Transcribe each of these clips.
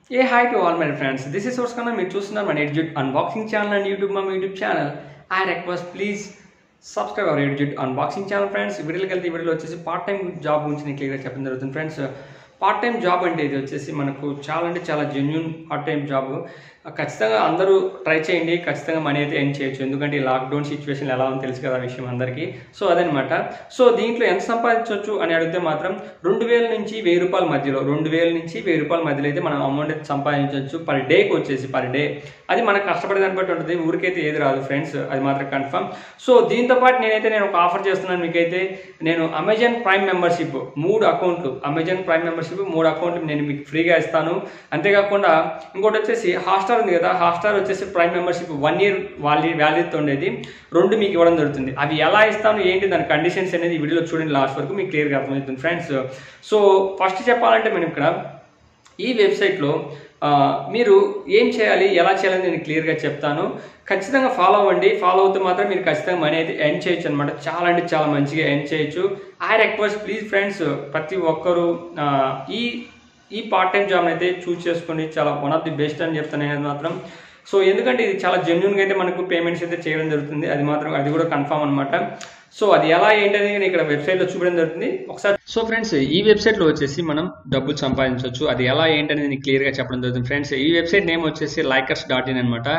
A hi to all my friends this is సోర్స్ కన్నా మీరు చూస్తున్నారు మన ఎడ్జుట్ అన్బాక్సింగ్ ఛానల్ అండ్ యూట్యూబ్ మా YouTube channel I request please subscribe our ఎడ్జుట్ అన్బాక్సింగ్ ఛానల్ ఫ్రెండ్స్ వీడియోకి వెళ్తే ఈ వీడియోలో వచ్చేసి పార్ట్ టైం జాబ్ గురించి నేను క్లియర్గా చెప్పడం జరుగుతుంది ఫ్రెండ్స్ పార్ట్ టైం జాబ్ అంటే ఇది వచ్చేసి మనకు చాలా అంటే చాలా జెన్యున్ పార్ట్ టైం జాబ్ ఖచ్చితంగా అందరూ ట్రై చేయండి ఖచ్చితంగా మనీ అయితే ఎర్న్ చేయొచ్చు ఎందుకంటే ఈ లాక్డౌన్ సిచ్యువేషన్ ఎలా ఉందో తెలుసు కదా ఆ విషయం అందరికీ సో అదనమాట సో దీంట్లో ఎంత సంపాదించవచ్చు అని అడిగితే మాత్రం రెండు వేల నుంచి వెయ్యి రూపాయల మధ్యలో రెండు వేల నుంచి వెయ్యి రూపాయల మధ్యలో అయితే మనం అమౌంట్ అయితే సంపాదించవచ్చు పర్ డేకి వచ్చేసి పర్ డే అది మనం కష్టపడే దాన్ని బట్టి ఉంటుంది ఊరికైతే ఏది రాదు ఫ్రెండ్స్ అది మాత్రం కన్ఫర్మ్ సో దీంతో పాటు నేనైతే నేను ఒక ఆఫర్ చేస్తున్నాను మీకైతే నేను అమెజాన్ ప్రైమ్ మెంబర్షిప్ మూడు అకౌంట్లు అమెజాన్ ప్రైమ్ మెంబర్షిప్ మూడు అకౌంట్లు నేను మీకు ఫ్రీగా ఇస్తాను అంతేకాకుండా ఇంకోటి వచ్చేసి హాట్స్టార్ ఉంది కదా హాట్స్టార్ వచ్చేసి prime membership one year value వాల్యూతో ఉండేది రెండు మీకు ఇవ్వడం జరుగుతుంది అవి ఎలా ఇస్తాను ఏంటి దాని కండిషన్స్ అనేది ఈ వీడియోలో చూడండి లాస్ట్ వరకు మీకు క్లియర్గా అర్థమవుతుంది ఫ్రెండ్స్ సో ఫస్ట్ చెప్పాలంటే మనం ఇక్కడ ఈ వెబ్సైట్లో ఆ, మీరు ఏం చేయాలి ఎలా చేయాలని నేను క్లియర్గా చెప్తాను ఖచ్చితంగా ఫాలో అవ్వండి ఫాలో అవుతే మాత్రం మీరు ఖచ్చితంగా మనీ అయితే ఎర్న్ చేయొచ్చు అనమాట చాలా అంటే చాలా మంచిగా ఎర్న్ చేయొచ్చు ఐ రిక్వెస్ట్ ప్లీజ్ ఫ్రెండ్స్ ప్రతి ఒక్కరూ ఆ, ఈ ఈ పార్ట్ టైం జాబ్ అయితే చూస్ చేసుకోండి చాలా వన్ ఆఫ్ ది బెస్ట్ అని చెప్తాను నేను మాత్రం సో ఎందుకంటే ఇది చాలా జెన్యున్గా అయితే మనకు పేమెంట్స్ అయితే చేయడం జరుగుతుంది అది మాత్రం అది కూడా కన్ఫామ్ అనమాట సో అది ఎలా ఏంటనేది నేను ఇక్కడ వెబ్సైట్లో చూపడం జరుగుతుంది ఒకసారి సో ఫ్రెండ్స్ ఈ వెబ్సైట్లో వచ్చేసి మనం డబ్బులు సంపాదించవచ్చు అది ఎలా ఏంటనేది నేను క్లియర్గా చెప్పడం జరుగుతుంది ఫ్రెండ్స్ ఈ వెబ్సైట్ నేమ్ వచ్చేసి లైకర్స్ డాట్ ఇన్ అనమాట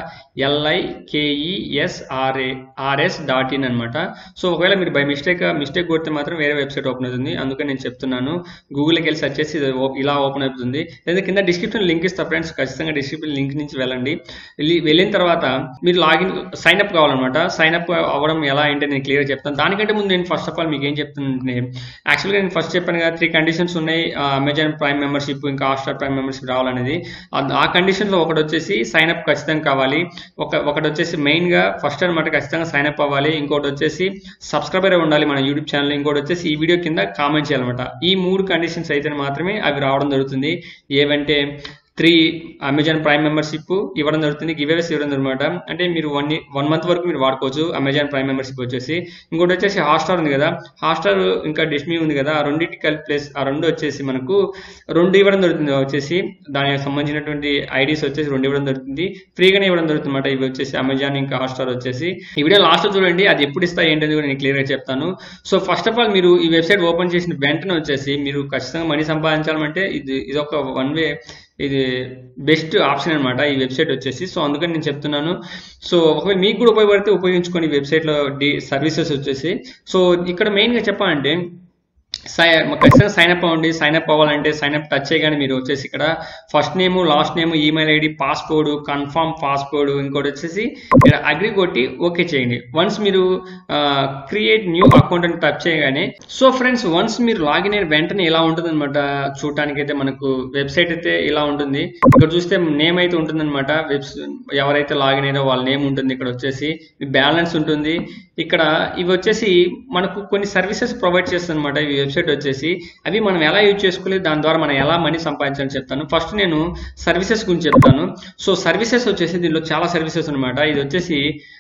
ఎల్ఐకేఈఎస్ఆర్ఏ ఆర్ఎస్ డాట్ ఇన్ అనమాట సో ఒకవేళ మీరు బై మిస్టేక్ మిస్టేక్ కొడితే మాత్రం వేరే వెబ్సైట్ ఓపెన్ అవుతుంది అందుకని నేను చెప్తున్నాను గూగుల్కి వెళ్ళి సెర్చ్ చేసి ఇది ఓ- ఇలా ఓపెన్ అవుతుంది లేదా కింద డిస్క్రిప్షన్ లింక్ ఇస్తా ఫ్రెండ్స్ ఖచ్చితంగా డిస్క్రిప్షన్ లింక్ నుంచి వెళ్ళండి వెళ్ళి- వెళ్ళిన తర్వాత మీరు లాగిన్ సైన్ అప్ కావాలన్నమాట సైన్ అప్ అవ్వడం ఎలా ఏంటి నేను క్లియర్ చెప్తాను దానికంటే ముందు నేను ఫస్ట్ ఆఫ్ ఆల్ మీకు ఏం చెప్తానంటే యాక్చువల్గా నేను ఫస్ట్ చెప్పాను కదా త్రీ కండిషన్స్ ఉన్నాయి అమెజాన్ ప్రైమ్ మెంబర్షిప్ ఇంకా హాట్స్టార్ ప్రైమ్ మెంబర్షిప్ రావాలనేది ఆ- ఆ కండిషన్లో ఒకటి వచ్చేసి సైన్ అప్ ఖచ్చితంగా కావాలి ఒక ఒకటి వచ్చేసి మెయిన్గా ఫస్ట్ అనమాట ఖచ్చితంగా సైన్ అప్ అవ్వాలి ఇంకోటి వచ్చేసి సబ్స్క్రైబర్ ఉండాలి మన యూట్యూబ్ ఛానల్ ఇంకోటి వచ్చేసి ఈ వీడియో కింద కామెంట్ చేయాలన్నమాట ఈ మూడు కండిషన్స్ అయితే మాత్రమే అవి రావడం జరుగుతుంది ఏవంటే త్రీ అమెజాన్ ప్రైమ్ మెంబర్షిప్ ఇవ్వడం జరుగుతుంది గివేవేస్ ఇవ్వడం అనమాట అంటే మీరు వన్ వన్ మంత్ వరకు మీరు వాడుకోవచ్చు అమెజాన్ ప్రైమ్ మెంబర్షిప్ వచ్చేసి ఇంకోటి వచ్చేసి హాట్స్టార్ ఉంది కదా హాట్స్టార్ ఇంకా డిస్మీ ఉంది కదా ఆ రెండింటి కలిపి ప్లస్ ఆ రెండు వచ్చేసి మనకు రెండు ఇవ్వడం జరుగుతుంది వచ్చేసి దానికి సంబంధించినటువంటి ఐడీస్ వచ్చేసి రెండు ఇవ్వడం జరుగుతుంది ఫ్రీగానే ఇవ్వడం జరుగుతుంది అనమాట ఇవి వచ్చేసి అమెజాన్ ఇంకా హాట్స్టార్ వచ్చేసి ఈ వీడియో లాస్ట్ చూడండి అది ఎప్పుడు ఇస్తా ఏంటనేది కూడా నేను క్లియర్గా చెప్తాను సో ఫస్ట్ ఆఫ్ ఆల్ మీరు ఈ వెబ్సైట్ ఓపెన్ చేసిన వెంటనే వచ్చేసి మీరు ఖచ్చితంగా మనీ సంపాదించాలంటే ఇది ఇది ఒక వన్ వే ఇది బెస్ట్ ఆప్షన్ అనమాట ఈ వెబ్సైట్ వచ్చేసి సో అందుకని నేను చెప్తున్నాను సో ఒకవేళ మీకు కూడా ఉపయోగపడితే ఉపయోగించుకోండి ఈ వెబ్సైట్లో డి సర్వీసెస్ వచ్చేసి సో ఇక్కడ మెయిన్గా చెప్పాలంటే సై ఖచ్చితంగా సైన్ అప్ అవ్వండి సైన్ అప్ అవ్వాలంటే సైన్ అప్ టచ్ చేయగానే మీరు వచ్చేసి ఇక్కడ first name last name email ID password confirm password ఇంకోటి వచ్చేసి ఇక్కడ అగ్రి కొట్టి ఓకే చేయండి వన్స్ మీరు క్రియేట్ న్యూ అకౌంట్ అని టచ్ చేయగానే సో ఫ్రెండ్స్ వన్స్ మీరు లాగిన్ అయిన వెంటనే ఇలా ఉంటుంది అనమాట చూడటానికి అయితే మనకు వెబ్సైట్ అయితే ఇలా ఉంటుంది ఇక్కడ చూస్తే నేమ్ అయితే ఉంటుంది అనమాట వెబ్స్ ఎవరైతే లాగిన్ అయ్యారో వాళ్ళ నేమ్ ఉంటుంది ఇక్కడ వచ్చేసి బ్యాలెన్స్ ఉంటుంది ఇక్కడ ఇవి వచ్చేసి మనకు కొన్ని సర్వీసెస్ ప్రొవైడ్ చేస్తుంది అనమాట ఈ వెబ్సైట్ వచ్చేసి అవి మనం ఎలా యూజ్ చేసుకోలేదు దాని ద్వారా మనం ఎలా మనీ సంపాదించాలని చెప్తాను ఫస్ట్ నేను సర్వీసెస్ గురించి చెప్తాను సో సర్వీసెస్ వచ్చేసి దీనిలో చాలా సర్వీసెస్ అనమాట ఇది వచ్చేసి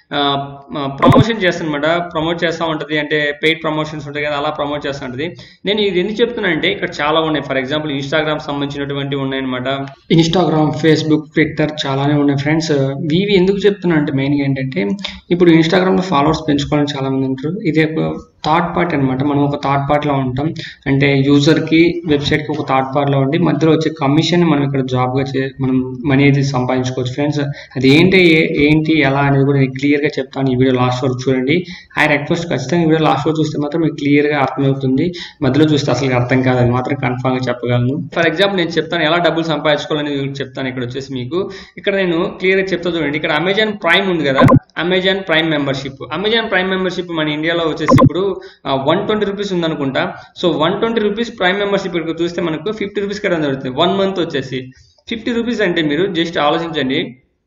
ప్రమోషన్ చేస్తానమాట ప్రమోట్ చేస్తూ ఉంటుంది అంటే పెయిడ్ ప్రమోషన్స్ ఉంటాయి కదా అలా ప్రమోట్ చేస్తూ ఉంటుంది నేను ఇది ఎందుకు చెప్తున్నానంటే ఇక్కడ చాలా ఉన్నాయి ఫర్ ఎగ్జాంపుల్ ఇన్స్టాగ్రామ్ సంబంధించినటువంటివి ఉన్నాయన్నమాట ఇన్స్టాగ్రామ్ ఫేస్బుక్ ట్విట్టర్ చాలానే ఉన్నాయి ఫ్రెండ్స్ ఇవి ఎందుకు చెప్తున్నా అంటే మెయిన్గా ఏంటంటే ఇప్పుడు ఇన్స్టాగ్రామ్లో ఫాలోవర్స్ పెంచుకోవాలని చాలా మంది ఉంటారు ఇది ఒక థర్డ్ పార్టీ అనమాట మనం ఒక థర్డ్ పార్టీలో ఉంటాం అంటే యూజర్కి వెబ్సైట్కి ఒక థర్డ్ పార్టీలో ఉండి మధ్యలో వచ్చే కమిషన్ మనం ఇక్కడ జాబ్గా చే మనం మనీ అయితే సంపాదించుకోవచ్చు ఫ్రెండ్స్ అది ఏంటి ఏ- ఏంటి ఎలా అనేది కూడా నేను క్లియర్గా చెప్తాను ఈ వీడియో లాస్ట్ వరకు చూడండి ఐ రిక్వెస్ట్ ఖచ్చితంగా ఈ వీడియో లాస్ట్ వరకు చూస్తే మాత్రం మీకు క్లియర్గా అర్థమవుతుంది మధ్యలో చూస్తే అసలు అర్థం కాదు అది మాత్రం కన్ఫామ్గా చెప్పగలను ఫర్ ఎగ్జాంపుల్ నేను చెప్తాను ఎలా డబ్బులు సంపాదించుకోవాలని చెప్తాను ఇక్కడ వచ్చేసి మీకు ఇక్కడ నేను క్లియర్గా చెప్తా చూడండి ఇక్కడ అమెజాన్ ప్రైమ్ ఉంది కదా Amazon prime membership Amazon prime membership మన ఇండియాలో వచ్చేసి ఇప్పుడు వన్ ట్వంటీ రూపీస్ ఉందనుకుంటా so one twenty rupees prime membership ఇక్కడ చూస్తే మనకు ఫిఫ్టీ రూపీస్ కదా జరుగుతుంది వన్ మంత్ వచ్చేసి ఫిఫ్టీ రూపీస్ అంటే మీరు జస్ట్ ఆలోచించండి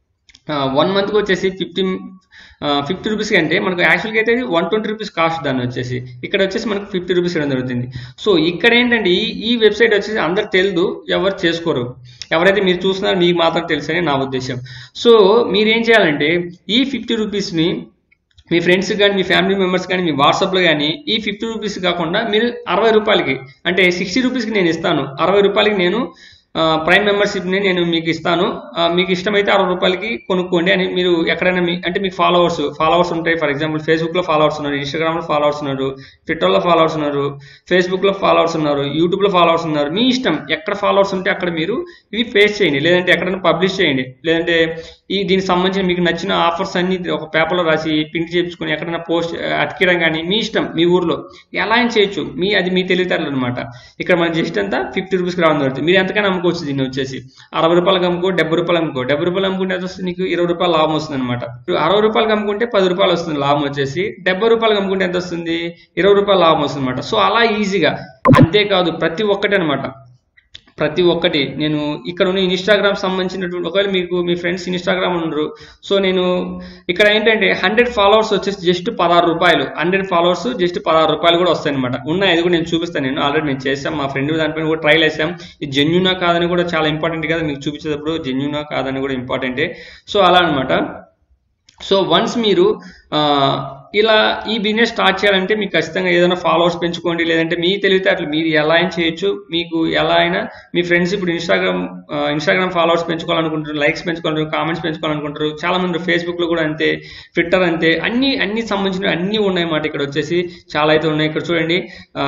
వన్ మంత్కి వచ్చేసి ఫిఫ్టీ ఫిఫ్టీ రూపీస్ అంటే మనకు యాక్చువల్గా అయితే వన్ ట్వంటీ రూపీస్ కాస్ట్ దాన్ని వచ్చేసి ఇక్కడ వచ్చేసి మనకు ఫిఫ్టీ రూపీస్ ఇవ్వడం జరుగుతుంది సో ఇక్కడ ఏంటంటే ఈ ఈ వెబ్సైట్ వచ్చేసి అందరు తెలియదు ఎవరు చేసుకోరు ఎవరైతే మీరు చూస్తున్నారో మీకు మాత్రం తెలుసని నా ఉద్దేశం సో మీరు ఏం చేయాలంటే ఈ ఫిఫ్టీ రూపీస్ని మీ ఫ్రెండ్స్ కానీ మీ ఫ్యామిలీ మెంబర్స్ కానీ మీ వాట్సాప్లో కానీ ఈ ఫిఫ్టీ రూపీస్ కాకుండా మీరు అరవై రూపాయలకి అంటే సిక్స్టీ రూపీస్కి నేను ఇస్తాను అరవై రూపాయలకి నేను ప్రైమ్ మెంబర్షిప్ని నేను మీకు ఇస్తాను ఆ, మీకు ఇష్టమైతే అరవై రూపాయలకి కొనుక్కోండి అని మీరు ఎక్కడైనా మీ అంటే మీకు ఫాలోవర్స్ ఫాలోవర్స్ ఉంటాయి ఫర్ ఎగ్జాంపుల్ ఫేస్బుక్లో ఫాలోవర్స్ ఉన్నారు ఇన్స్టాగ్రామ్లో ఫాలోవర్స్ ఉన్నారు ట్విట్టర్లో ఫాలోవర్స్ ఉన్నారు ఫేస్బుక్లో ఫాలోవర్స్ ఉన్నారు యూట్యూబ్లో ఫాలోవర్స్ ఉన్నారు మీ ఇష్టం ఎక్కడ ఫాలోవర్స్ ఉంటే అక్కడ మీరు ఇవి పేస్ట్ చేయండి లేదంటే ఎక్కడైనా పబ్లిష్ చేయండి లేదంటే ఈ దీనికి సంబంధించిన మీకు నచ్చిన ఆఫర్స్ అన్ని ఒక పేపర్లో రాసి ప్రింట్ చేయించుకొని ఎక్కడైనా పోస్ట్ అతికియడం కానీ మీ ఇష్టం మీ ఊర్లో ఎలా అయినా చేయొచ్చు మీ అది మీ తెలివితేటలు అనమాట ఇక్కడ మన జస్ట్ అంతా ఫిఫ్టీ రూపీస్కి రావడం జరుగుతుంది మీరు ఎంతకైనా అమ్ముకోవచ్చు దీన్ని వచ్చేసి అరవై రూపాయలకి అమ్ముకో డెబ్బై రూపాయలు అమ్ముకో డెబ్బై రూపాయలు అమ్ముకుంటే అది వస్తుంది నీకు ఇరవై రూపాయలు లాభం వస్తుంది అనమాట అరవై రూపాయలకి అమ్ముకుంటే పది రూపాయలు వస్తుంది లాభం వచ్చేసి డెబ్బై రూపాయలకి అమ్ముకుంటే ఎంత వస్తుంది ఇరవై రూపాయలు లాభం వస్తుంది అనమాట సో అలా ఈజీగా అంతేకాదు ప్రతి ఒక్కటి అనమాట ప్రతి ఒక్కటి నేను ఇక్కడ ఉన్న ఇన్స్టాగ్రామ్ సంబంధించినటువంటి ఒకవేళ మీకు మీ ఫ్రెండ్స్ ఇన్స్టాగ్రామ్ ఉండరు సో నేను ఇక్కడ ఏంటంటే హండ్రెడ్ ఫాలోవర్స్ వచ్చేసి జస్ట్ పదహారు రూపాయలు హండ్రెడ్ ఫాలోవర్స్ జస్ట్ పదహారు రూపాయలు కూడా వస్తాయి అనమాట ఉన్నాయి అది కూడా నేను చూపిస్తాను నేను ఆల్రెడీ నేను చేసాం మా ఫ్రెండ్ దానిపైన కూడా ట్రైల్ వేసాం ఇది జెన్యునా కాదని కూడా చాలా ఇంపార్టెంట్ కదా మీకు చూపించేటప్పుడు జెన్యునా కాదని కూడా ఇంపార్టెంటే సో అలా అనమాట సో వన్స్ మీరు ఆ, ఇలా ఈ బిజినెస్ స్టార్ట్ చేయాలంటే మీకు ఖచ్చితంగా ఏదైనా ఫాలోవర్స్ పెంచుకోండి లేదంటే మీ తెలివితేటలు మీరు ఎలా అయినా చేయొచ్చు మీకు ఎలా అయినా మీ ఫ్రెండ్స్ ఇప్పుడు ఇన్స్టాగ్రామ్ ఇన్స్టాగ్రామ్ ఫాలోవర్స్ పెంచుకోవాలనుకుంటారు లైక్స్ పెంచుకోవాలనుకుంటారు కామెంట్స్ పెంచుకోవాలనుకుంటారు చాలా మంది ఫేస్బుక్ లో కూడా అంతే ట్విట్టర్ అంతే అన్ని అన్ని సంబంధించిన అన్ని ఉన్నాయి మాట ఇక్కడ వచ్చేసి చాలా అయితే ఉన్నాయి ఇక్కడ చూడండి ఆ,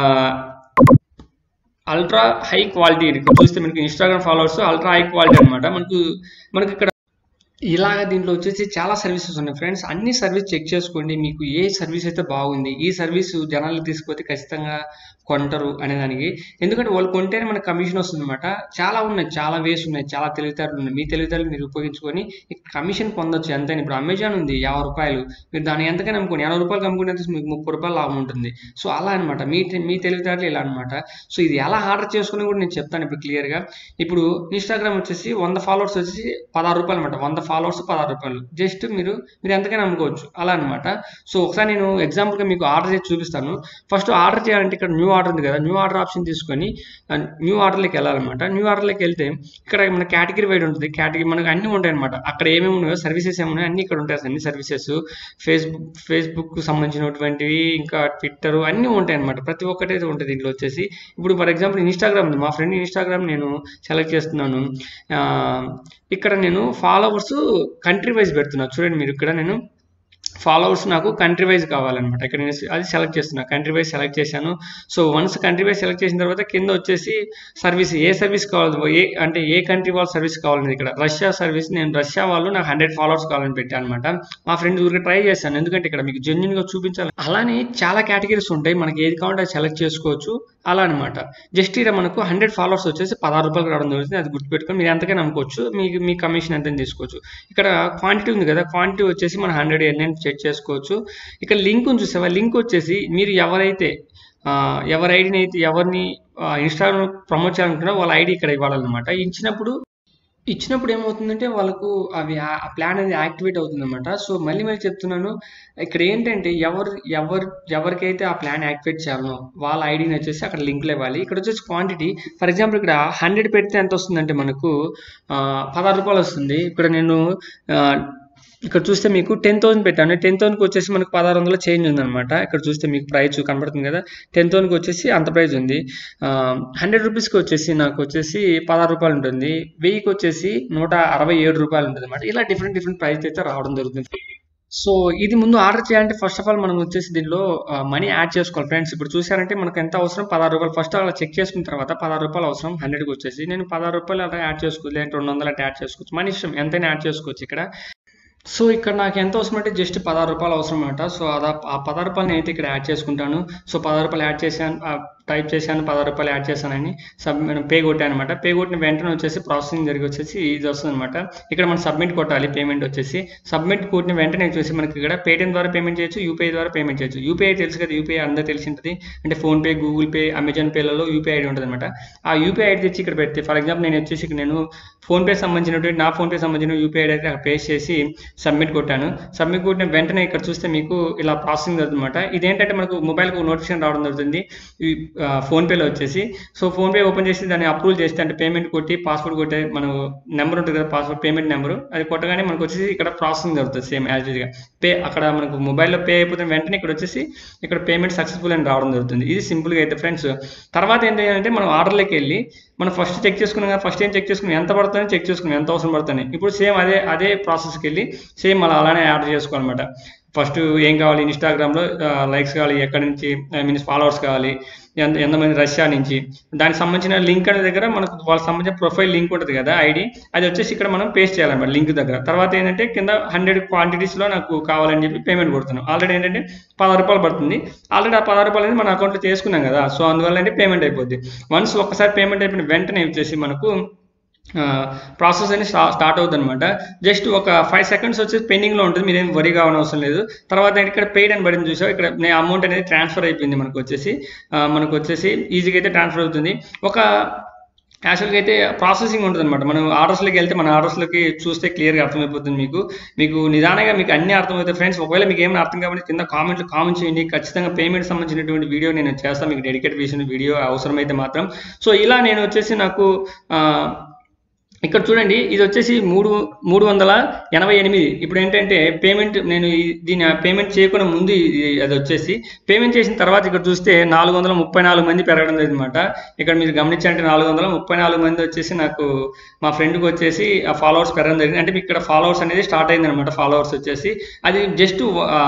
అల్ట్రా హై క్వాలిటీ ఇక్కడ చూస్తే మనకి Instagram followers ultra high quality అన్నమాట మనకు మనకి ఇక్కడ ఇలాగ దీంట్లో వచ్చేసి చాలా సర్వీసెస్ ఉన్నాయి ఫ్రెండ్స్ అన్ని సర్వీస్ చెక్ చేసుకోండి మీకు ఏ సర్వీస్ అయితే బాగుంది ఈ సర్వీస్ జనాలకు తీసుకుపోతే ఖచ్చితంగా కొంటారు అనేదానికి ఎందుకంటే వాళ్ళు కొంటేనే మనకు కమిషన్ వస్తుంది అనమాట చాలా ఉన్నాయి చాలా వేస్ ఉన్నాయి చాలా తెలివితేటలు ఉన్నాయి మీ తెలివితేటలు మీరు ఉపయోగించుకొని కమిషన్ పొందొచ్చు ఎంతైనా ఇప్పుడు అమెజాన్ ఉంది యాభై రూపాయలు మీరు దాన్ని ఎంతకైనా అమ్ముకోండి ఎనభై రూపాయలు అమ్ముకుంటే మీకు ముప్పై రూపాయలు లాభం ఉంటుంది సో అలా అనమాట మీ మీ తెలివితేటలు ఇలా అనమాట సో ఇది ఎలా ఆర్డర్ చేసుకుని కూడా నేను చెప్తాను ఇప్పుడు క్లియర్గా ఇప్పుడు ఇన్స్టాగ్రామ్ వచ్చేసి వంద ఫాలోవర్స్ వచ్చేసి పదహారు రూపాయలు అనమాట వంద ఫాలోవర్స్ పదహారు రూపాయలు జస్ట్ మీరు మీరు ఎంతకైనా అమ్ముకోవచ్చు అలా అనమాట సో ఒకసారి నేను ఎగ్జాంపుల్గా మీకు ఆర్డర్ చేసి చూపిస్తాను ఫస్ట్ ఆర్డర్ చేయాలంటే ఇక్కడ న్యూ ఆర్డర్ ఉంది కదా న్యూ ఆర్డర్ ఆప్షన్ తీసుకొని న్యూ ఆర్డర్లోకి వెళ్ళాలన్నమాట న్యూ ఆర్డర్లోకి వెళ్తే ఇక్కడ మన కేటగిరీ వైడ్ ఉంటుంది కేటగిరీ మనకు అన్ని ఉంటాయి అనమాట అక్కడ ఏమేమి ఉన్నాయో సర్వీసెస్ ఏమున్నాయో అన్ని ఇక్కడ ఉంటాయి అన్ని సర్వీసెస్ ఫేస్బుక్ ఫేస్బుక్ సంబంధించినటువంటివి ఇంకా ట్విట్టర్ అన్నీ ఉంటాయి అనమాట ప్రతి ఒక్కటి అయితే ఉంటుంది దీంట్లో వచ్చేసి ఇప్పుడు ఫర్ ఎగ్జాంపుల్ ఇన్స్టాగ్రామ్ ఉంది మా ఫ్రెండ్ ఇన్స్టాగ్రామ్ నేను సెలెక్ట్ చేస్తున్నాను ఆ, ఇక్కడ నేను ఫాలోవర్స్ కంట్రీ వైజ్ పెడుతున్నా చూడండి మీరు ఇక్కడ నేను ఫాలోవర్స్ నాకు కంట్రీ వైజ్ కావాలన్నమాట ఇక్కడ నేను అది సెలెక్ట్ చేస్తున్నా కంట్రీ వైజ్ సెలెక్ట్ చేశాను so once country wise select చేసిన తర్వాత కింద వచ్చేసి సర్వీస్ ఏ సర్వీస్ కావాలి ఏ అంటే ఏ కంట్రీ వాళ్ళ సర్వీస్ కావాలని ఇక్కడ రష్యా సర్వీస్ నేను రష్యా వాళ్ళు నాకు హండ్రెడ్ ఫాలోవర్స్ కావాలని పెట్టాను అనమాట మా ఫ్రెండ్ ఊరికి ట్రై చేశాను ఎందుకంటే ఇక్కడ మీకు జెన్యున్ గా చూపించాలి అలానే చాలా కేటగిరీస్ ఉంటాయి మనకి ఏది కావాలంటే అది సెలెక్ట్ చేసుకోవచ్చు అలా అనమాట జస్ట్ ఇక్కడ మనకు హండ్రెడ్ ఫాలోవర్స్ వచ్చేసి పదహారు రూపాయలు రావడం జరుగుతుంది అది గుర్తుపెట్టుకొని మీరు ఎంతకైనా అమ్ముకోవచ్చు మీకు మీ కమిషన్ ఎంత తీసుకోవచ్చు ఇక్కడ క్వాంటిటీ ఉంది కదా క్వాంటిటీ వచ్చేసి మనం హండ్రెడ్ ఎన్ని చెక్ చేసుకోవచ్చు ఇక్కడ లింక్ ఉంది చూసావా లింక్ వచ్చేసి మీరు ఎవరైతే ఆ, ఎవరి ఐడిని అయితే ఎవరిని ఇన్స్టాగ్రామ్ ప్రమోట్ చేయాలనుకున్నారో వాళ్ళ ఐడి ఇక్కడ ఇవ్వాలన్నమాట ఇచ్చినప్పుడు ఇచ్చినప్పుడు ఏమవుతుందంటే వాళ్ళకు అవి ఆ ప్లాన్ అనేది యాక్టివేట్ అవుతుందన్నమాట సో మళ్ళీ మళ్ళీ చెప్తున్నాను ఇక్కడ ఏంటంటే ఎవరు ఎవరు ఎవరికైతే ఆ ప్లాన్ యాక్టివేట్ చేయాలనో వాళ్ళ ఐడిని వచ్చేసి అక్కడ లింక్లు ఇవ్వాలి ఇక్కడ వచ్చేసి క్వాంటిటీ ఫర్ ఎగ్జాంపుల్ ఇక్కడ హండ్రెడ్ పెడితే ఎంత వస్తుందంటే మనకు ఆ, పదహారు రూపాయలు వస్తుంది ఇక్కడ నేను ఆ, ఇక్కడ చూస్తే మీకు టెన్ థౌసండ్ పెట్టాను టెన్ థౌసండ్కి వచ్చేసి మనకు పదహారు వందల చేంజ్ ఉందన్నమాట ఇక్కడ చూస్తే మీకు ప్రైస్ కనబడుతుంది కదా టెన్ థౌసండ్కి వచ్చేసి అంత ప్రైస్ ఉంది హండ్రెడ్ రూపీస్కి వచ్చేసి నాకు వచ్చేసి పదహారు రూపాయలు ఉంటుంది వెయ్యికి వచ్చేసి నూట అరవై ఏడు రూపాయలు ఉంటుంది అనమాట ఇలా డిఫరెంట్ డిఫరెంట్ ప్రైస్ అయితే రావడం జరుగుతుంది సో ఇది ముందు ఆర్డర్ చేయాలంటే ఫస్ట్ ఆఫ్ ఆల్ మనం వచ్చేసి దీనిలో మనీ యాడ్ చేసుకోవాలి ఫ్రెండ్స్ ఇప్పుడు చూసారంటే మనకు ఎంత అవసరం పదహారు రూపాయలు ఫస్ట్ అలా చెక్ చేసుకున్న తర్వాత పదహారు రూపాయలు అవసరం హండ్రెడ్కి వచ్చేసి నేను పదహారు రూపాయలు అలా యాడ్ చేసుకోవచ్చు లేదంటే రెండు వందలు అట్లా యాడ్ చేసుకోవచ్చు మన ఇష్టం ఎంతైనా యాడ్ చేసుకోవచ్చు ఇక్కడ సో ఇక్కడ నాకు ఎంత అవసరం అంటే జస్ట్ పదహారు రూపాయలు అవసరం అనమాట సో అదా ఆ పదహారు రూపాయలు నేనైతే ఇక్కడ యాడ్ చేసుకుంటాను సో పదహారు రూపాయలు యాడ్ చేశాను ఆ, టైప్ చేశాను పదహారు రూపాయలు యాడ్ చేశానని సబ్ పే కొట్టాను అనమాట పే కొట్టిన వెంటనే వచ్చేసి ప్రాసెసింగ్ జరిగి వచ్చేసి ఇది వస్తుంది అనమాట ఇక్కడ మనం సబ్మిట్ కొట్టాలి పేమెంట్ వచ్చేసి సబ్మిట్ కొట్టిన వెంటనే వచ్చేసి మనకి ఇక్కడ పేటిఎం ద్వారా పేమెంట్ చేయొచ్చు యూపీఐ ద్వారా పేమెంట్ చేయొచ్చు యూపీఐ తెలుసు కదా యూపీఐ అందరూ తెలిసి ఉంటుంది అంటే ఫోన్పే గూగుల్ పే అమెజాన్ పేలలో యూపీఐ ఐడి ఉంటుంది అనమాట ఆ యూపీఐ ఐడి తెచ్చి ఇక్కడ పెడితే ఫర్ ఎగ్జాంపుల్ నేను వచ్చేసి ఇక్కడ నేను ఫోన్పే సంబంధించినటువంటి నా ఫోన్పే సంబంధించిన యూపీఐ ఐడి అయితే అక్కడ పేస్ట్ చేసి సబ్మిట్ కొట్టాను సబ్మిట్ కొట్టిన వెంటనే ఇక్కడ చూస్తే మీకు ఇలా ప్రాసెసింగ్ అవుతుంది అనమాట ఇదేంటంటే మనకు మొబైల్కి నోటిఫికేషన్ రావడం జరుగుతుంది ఈ ఫోన్పేలో వచ్చేసి సో ఫోన్పే ఓపెన్ చేసి దాన్ని అప్రూవ్ చేస్తే అంటే పేమెంట్ కొట్టి పాస్వర్డ్ కొట్టే మన నెంబర్ ఉంటుంది కదా పాస్వర్డ్ పేమెంట్ నెంబర్ అది కొట్టగానే మనకు వచ్చేసి ఇక్కడ ప్రాసెసింగ్ జరుగుతుంది సేమ్ యాజ్ గా పే అక్కడ మనకు మొబైల్లో పే అయిపోతున్న వెంటనే ఇక్కడ వచ్చేసి ఇక్కడ పేమెంట్ సక్సెస్ఫుల్ అని రావడం జరుగుతుంది ఇది సింపుల్గా అయితే ఫ్రెండ్స్ తర్వాత ఏంటి అంటే మనం ఆర్డర్లోకి వెళ్ళి మనం ఫస్ట్ చెక్ చేసుకున్నాం కదా ఫస్ట్ ఏం చెక్ చేసుకున్నాం ఎంత పడుతుంది చెక్ చేసుకున్నాం ఎంత అవసరం పడుతుంది ఇప్పుడు సేమ్ అదే అదే ప్రాసెస్కి వెళ్ళి సేమ్ అలా అలానే ఆర్డర్ చేసుకోవాలన్నమాట ఫస్ట్ ఏం కావాలి ఇన్స్టాగ్రామ్లో లైక్స్ కావాలి ఎక్కడి నుంచి ఐ మీన్స్ ఫాలోవర్స్ కావాలి ఎంత ఎంతమంది రష్యా నుంచి దానికి సంబంధించిన లింక్ అనే దగ్గర మనకు వాళ్ళకి సంబంధించిన ప్రొఫైల్ లింక్ ఉంటుంది కదా ఐడి అది వచ్చేసి ఇక్కడ మనం పేస్ట్ చేయాలన్నమాట లింక్ దగ్గర తర్వాత ఏంటంటే కింద హండ్రెడ్ క్వాంటిటీస్లో నాకు కావాలని చెప్పి పేమెంట్ కొడుతున్నాం ఆల్రెడీ ఏంటంటే పదహారు రూపాయలు పడుతుంది ఆల్రెడీ ఆ పదహారు రూపాయలు అనేది మన అకౌంట్లో చేసుకున్నాం కదా సో అందువల్ల అంటే పేమెంట్ అయిపోద్ది వన్స్ ఒక్కసారి పేమెంట్ అయిపోయిన వెంటనే వచ్చేసి మనకు ప్రాసెస్ అనేది స్టా స్టార్ట్ అవుతుంది అనమాట జస్ట్ ఒక ఫైవ్ సెకండ్స్ వచ్చేసి పెండింగ్లో ఉంటుంది మీరేం వరి కావడం అవసరం లేదు తర్వాత ఇక్కడ పెయిడ్ అని పడింది చూసావు ఇక్కడ అమౌంట్ అనేది ట్రాన్స్ఫర్ అయిపోయింది మనకు వచ్చేసి ఆ, మనకు వచ్చేసి ఈజీగా అయితే ట్రాన్స్ఫర్ అవుతుంది ఒక యాక్చువల్గా అయితే ప్రాసెసింగ్ ఉంటుంది అనమాట మనం ఆర్డర్స్లోకి వెళ్తే మన ఆర్డర్స్లోకి చూస్తే క్లియర్గా అర్థమైపోతుంది మీకు మీకు నిదానంగా మీకు అన్ని అర్థమవుతాయి ఫ్రెండ్స్ ఒకవేళ మీకు ఏమైనా అర్థం కాబట్టి కింద కామెంట్లు కామెంట్ చేయండి ఖచ్చితంగా పేమెంట్ సంబంధించినటువంటి వీడియో నేను చేస్తాను మీకు డెడికేట్ చేసిన వీడియో అవసరమైతే మాత్రం సో ఇలా నేను వచ్చేసి నాకు ఆ, ఇక్కడ చూడండి ఇది వచ్చేసి మూడు మూడు వందల ఎనభై ఎనిమిది ఇప్పుడు ఏంటంటే పేమెంట్ నేను ఈ- దీని పేమెంట్ చేయకుండా ముందు ఇది అది వచ్చేసి పేమెంట్ చేసిన తర్వాత ఇక్కడ చూస్తే నాలుగు వందల ముప్పై నాలుగు మంది పెరగడం అనమాట ఇక్కడ మీరు గమనించాలంటే నాలుగు వందల ముప్పై నాలుగు మంది వచ్చేసి నాకు మా ఫ్రెండ్కి వచ్చేసి ఆ ఫాలోవర్స్ పెరగడం జరిగింది అంటే మీకు ఇక్కడ ఫాలోవర్స్ అనేది స్టార్ట్ అయింది అనమాట ఫాలోవర్స్ వచ్చేసి అది జస్ట్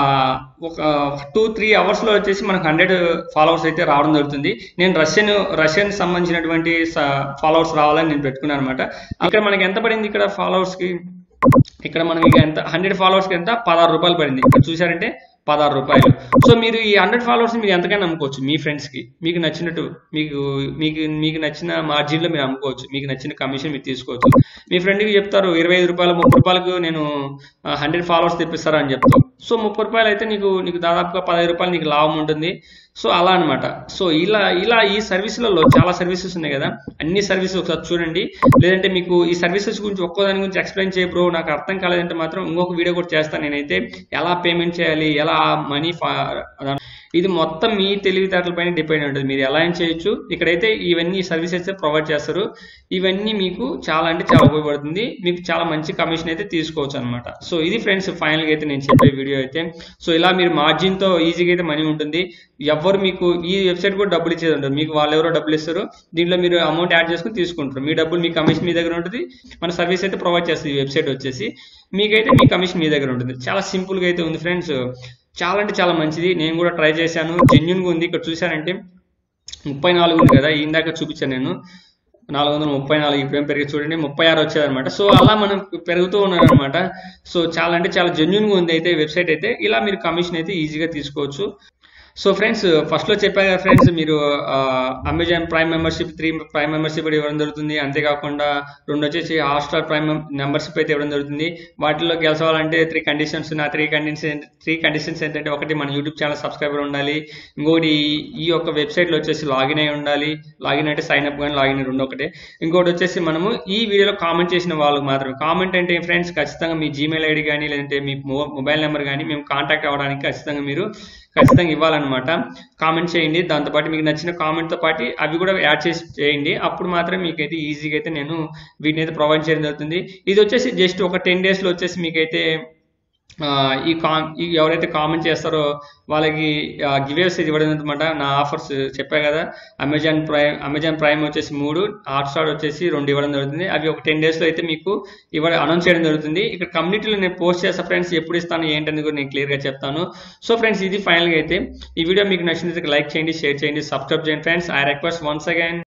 ఒక టూ త్రీ అవర్స్లో వచ్చేసి మనకు హండ్రెడ్ ఫాలోవర్స్ అయితే రావడం జరుగుతుంది నేను రష్యన్ రష్యన్ సంబంధించినటువంటి ఫాలోవర్స్ రావాలని నేను పెట్టుకున్నాను అనమాట ఇక్కడ మనకి ఎంత పడింది ఇక్కడ followers కి ఇక్కడ మనం ఇక ఎంత హండ్రెడ్ ఫాలోవర్స్కి ఎంత పదహారు రూపాయలు పడింది ఇక్కడ చూసారంటే పదహారు రూపాయలు సో మీరు ఈ హండ్రెడ్ ఫాలోవర్స్ మీరు ఎంతకైనా నమ్ముకోవచ్చు మీ ఫ్రెండ్స్కి మీకు నచ్చినట్టు మీకు మీకు మీకు నచ్చిన మార్జిన్లో మీరు అమ్ముకోవచ్చు మీకు నచ్చిన కమిషన్ మీరు తీసుకోవచ్చు మీ ఫ్రెండ్కి చెప్తారు ఇరవై ఐదు రూపాయలు ముప్పై రూపాయలకు నేను హండ్రెడ్ ఫాలోవర్స్ తెప్పిస్తారా అని చెప్తావు సో ముప్పై రూపాయలు అయితే నీకు నీకు దాదాపుగా పదహైదు రూపాయలు నీకు లాభం ఉంటుంది సో అలా అన్నమాట సో ఇలా ఇలా ఈ సర్వీసులలో చాలా సర్వీసెస్ ఉన్నాయి కదా అన్ని సర్వీసెస్ ఒకసారి చూడండి లేదంటే మీకు ఈ సర్వీసెస్ గురించి ఒక్కో దాని గురించి ఎక్స్ప్లెయిన్ చేయ బ్రో నాకు అర్థం కాలేదంటే మాత్రం ఇంకొక వీడియో కూడా చేస్తాను నేనైతే ఎలా పేమెంట్ చేయాలి ఎలా మనీ ఇది మొత్తం మీ తెలివితేటలపైన డిపెండ్ ఉంటుంది మీరు ఎలా అయినా చేయొచ్చు ఇక్కడైతే ఇవన్నీ సర్వీసెస్ ప్రొవైడ్ చేస్తారు ఇవన్నీ మీకు చాలా అంటే చాలా ఉపయోగపడుతుంది మీకు చాలా మంచి కమిషన్ అయితే తీసుకోవచ్చు అనమాట సో ఇది ఫ్రెండ్స్ ఫైనల్గా అయితే నేను చెప్పే వీడియో అయితే సో ఇలా మీరు మార్జిన్తో ఈజీగా అయితే మనీ ఉంటుంది ఎవరు మీకు ఈ వెబ్సైట్ కూడా డబ్బులు ఇచ్చేది ఉంటుంది మీకు వాళ్ళు ఎవరో డబ్బులు ఇస్తారు దీంట్లో మీరు అమౌంట్ యాడ్ చేసుకుని తీసుకుంటారు మీ డబ్బులు మీ కమిషన్ మీ దగ్గర ఉంటుంది మన సర్వీస్ అయితే ప్రొవైడ్ చేస్తుంది ఈ వెబ్సైట్ వచ్చేసి మీకైతే మీ కమిషన్ మీ దగ్గర ఉంటుంది చాలా సింపుల్గా అయితే ఉంది ఫ్రెండ్స్ చాలా అంటే చాలా మంచిది నేను కూడా ట్రై చేశాను జెన్యున్గా ఉంది ఇక్కడ చూశానంటే ముప్పై నాలుగు ఉంది కదా ఇందాక చూపించాను నేను నాలుగు వందల ముప్పై నాలుగు ఇప్పుడు ఏం పెరిగి చూడండి ముప్పై ఆరు వచ్చేదన్నమాట సో అలా మనం పెరుగుతూ ఉన్నాం అనమాట సో చాలా అంటే చాలా జెన్యున్గా ఉంది అయితే వెబ్సైట్ అయితే ఇలా మీరు కమిషన్ అయితే ఈజీగా తీసుకోవచ్చు సో ఫ్రెండ్స్ ఫస్ట్లో చెప్పా కదా ఫ్రెండ్స్ మీరు Amazon prime membership three prime membership కూడా ఇవ్వడం జరుగుతుంది అంతేకాకుండా రెండు వచ్చేసి హాట్స్టార్ ప్రైమ్ మెంబర్షిప్ అయితే ఇవ్వడం జరుగుతుంది వాటిలో గెలవాలంటే త్రీ కండిషన్స్ నా త్రీ కండిషన్ త్రీ కండిషన్స్ ఏంటంటే ఒకటి మన యూట్యూబ్ ఛానల్ సబ్స్క్రైబర్ ఉండాలి ఇంకోటి ఈ యొక్క వెబ్సైట్లో వచ్చేసి లాగిన్ అయి ఉండాలి లాగిన్ అంటే సైన్ అప్ కానీ లాగిన్ రెండు ఒకటే ఇంకోటి వచ్చేసి మనము ఈ వీడియోలో కామెంట్ చేసిన వాళ్ళకి మాత్రమే కామెంట్ అంటే ఫ్రెండ్స్ ఖచ్చితంగా మీ జీమెయిల్ ఐడి కానీ లేదంటే మీ మొబైల్ నెంబర్ కానీ మేము కాంటాక్ట్ అవ్వడానికి ఖచ్చితంగా మీరు ఖచ్చితంగా ఇవ్వాలన్నమాట కామెంట్ చేయండి దాంతోపాటు మీకు నచ్చిన కామెంట్తో పాటు అవి కూడా యాడ్ చేసి చేయండి అప్పుడు మాత్రం మీకైతే ఈజీగా అయితే నేను వీటిని అయితే ప్రొవైడ్ చేయడం జరుగుతుంది ఇది వచ్చేసి జస్ట్ ఒక టెన్ డేస్లో వచ్చేసి మీకైతే ఆ, ఈ కా ఈ ఎవరైతే కామెంట్ చేస్తారో వాళ్ళకి గివేవ్స్ ఇవ్వడం అనమాట నా ఆఫర్స్ చెప్పా కదా అమెజాన్ ప్రైమ్ అమెజాన్ ప్రైమ్ వచ్చేసి మూడు హాట్స్టార్ వచ్చేసి రెండు ఇవ్వడం జరుగుతుంది అవి ఒక టెన్ డేస్లో అయితే మీకు ఇవ్వ అనౌన్స్ చేయడం జరుగుతుంది ఇక్కడ కమ్యూనిటీలో నేను పోస్ట్ చేస్తా ఫ్రెండ్స్ ఎప్పుడు ఇస్తాను ఏంటని కూడా నేను క్లియర్గా చెప్తాను సో ఫ్రెండ్స్ ఇది ఫైనల్గా అయితే ఈ వీడియో మీకు నచ్చినట్లయితే లైక్ చేయండి షేర్ చేయండి సబ్స్క్రైబ్ చేయండి friends I request once again